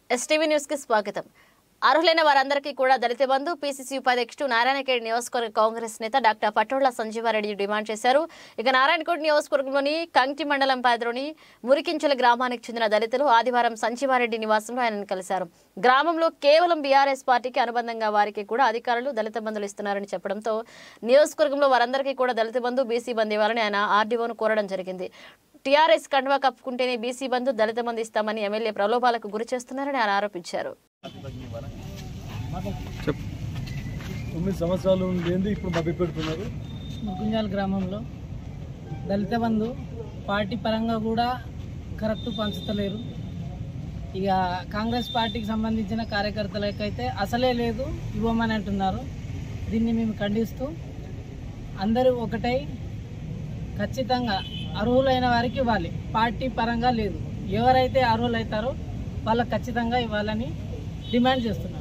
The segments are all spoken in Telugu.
ఎస్టీవీ న్యూస్ కి స్వాగతం అర్హులైన వారందరికీ కూడా దళిత బంధు పీసీసీ ఉపాధ్యక్షుడు నారాయణఖేడ్ నియోజకవర్గ కాంగ్రెస్ నేత డాక్టర్ పటోళ్ల సంజీవారెడ్డి డిమాండ్ చేశారు ఇక నారాయణఖేడ్ నియోజకవర్గంలోని కంకి మండలం పరిధిలోని మురికించల గ్రామానికి చెందిన దళితులు ఆదివారం సంజీవారెడ్డి నివాసంలో ఆయనను కలిశారు గ్రామంలో కేవలం బీఆర్ఎస్ పార్టీకి అనుబంధంగా వారికి కూడా అధికారులు దళిత బంధులు ఇస్తున్నారని చెప్పడంతో నియోజకవర్గంలో వారందరికీ కూడా దళిత బంధు బీసీ బంధు ఇవ్వాలని ఆయన ఆర్డీఓను కోరడం జరిగింది టీఆర్ఎస్ కండువా కప్పుకుంటేనే బీసీ బంధు దళిత బంధు ఇస్తామని ఎమ్మెల్యే ప్రలోభాలకు గురి చేస్తున్నారని ఆయన ఆరోపించారు తొమ్మిది సంవత్సరాలు లేని ఇప్పుడు మభ్య పెడుతున్నారు ముకుంజాల్ గ్రామంలో దళిత బంధు పార్టీ పరంగా కూడా కరెక్ట్ పంచుతలేరు ఇక కాంగ్రెస్ పార్టీకి సంబంధించిన కార్యకర్తలకైతే అసలే లేదు ఇవ్వమని అంటున్నారు దీన్ని మేము ఖండిస్తూ అందరూ ఒకటై ఖచ్చితంగా అర్హులైన వారికి ఇవ్వాలి పార్టీ పరంగా లేదు ఎవరైతే అర్హులవుతారో వాళ్ళకి ఖచ్చితంగా ఇవ్వాలని డిమాండ్ చేస్తున్నారు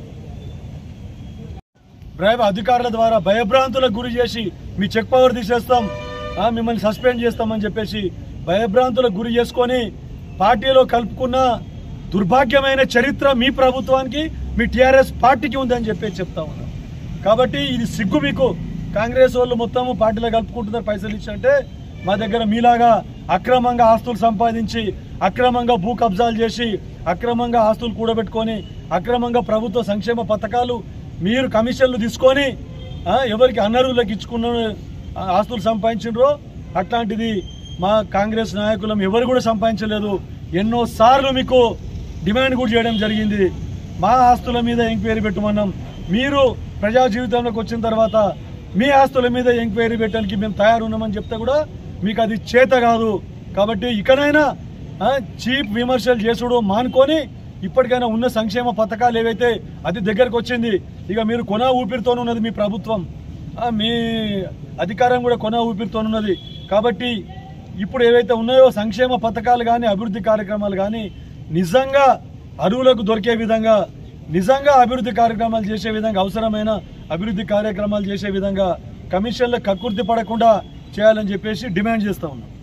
ప్రైవ్ అధికారుల ద్వారా భయభ్రాంతులకు గురి చేసి మీ చెక్ పవర్ తీసేస్తాం ఆ, మిమ్మల్ని సస్పెండ్ చేస్తామని చెప్పేసి భయభ్రాంతులకు గురి చేసుకొని పార్టీలో కలుపుకున్న దుర్భాగ్యమైన చరిత్ర మీ ప్రభుత్వానికి మీ టీఆర్ఎస్ పార్టీకి ఉందని చెప్పేసి చెప్తా ఉన్నాం కాబట్టి ఇది సిగ్గు మీకు కాంగ్రెస్ వాళ్ళు మొత్తము పార్టీలో కలుపుకుంటున్నారు పైసలు ఇచ్చి అంటే మా దగ్గర మీలాగా అక్రమంగా ఆస్తులు సంపాదించి అక్రమంగా భూ కబ్జాలు చేసి అక్రమంగా ఆస్తులు కూడబెట్టుకొని అక్రమంగా ప్రభుత్వ సంక్షేమ పథకాలు మీరు కమిషన్లు తీసుకొని ఆ, ఎవరికి అనర్హులకు ఇచ్చుకున్న ఆ, ఆస్తులు సంపాదించినరో అట్లాంటిది మా కాంగ్రెస్ నాయకులం ఎవరు కూడా సంపాదించలేదు ఎన్నో సార్లు మీకు డిమాండ్ కూడా చేయడం జరిగింది మా ఆస్తుల మీద ఎంక్వైరీ పెట్టమన్నాం మీరు ప్రజా జీవితంలోకి వచ్చిన తర్వాత మీ ఆస్తుల మీద ఎంక్వైరీ పెట్టడానికి మేము తయారున్నామని చెప్తే కూడా మీకు అది చేత కాదు కాబట్టి ఇకనైనా ఆ, చీప్ విమర్శలు చేసుడు మానుకొని ఇప్పటికైనా ఉన్న సంక్షేమ పథకాలు ఏవైతే అది దగ్గరకు వచ్చింది ఇక మీరు కొన ఊపిరితోనున్నది మీ ప్రభుత్వం ఆ, మీ అధికారం కూడా కొన ఊపిరితోనున్నది కాబట్టి ఇప్పుడు ఏవైతే ఉన్నాయో సంక్షేమ పథకాలు కానీ అభివృద్ధి కార్యక్రమాలు కానీ నిజంగా అరువులకు దొరికే విధంగా నిజంగా అభివృద్ధి కార్యక్రమాలు చేసే విధంగా అవసరమైన అభివృద్ధి కార్యక్రమాలు చేసే విధంగా కమిషన్లకు కక్కుర్తి పడకుండా చేయాలని చెప్పేసి డిమాండ్ చేస్తా ఉన్నాం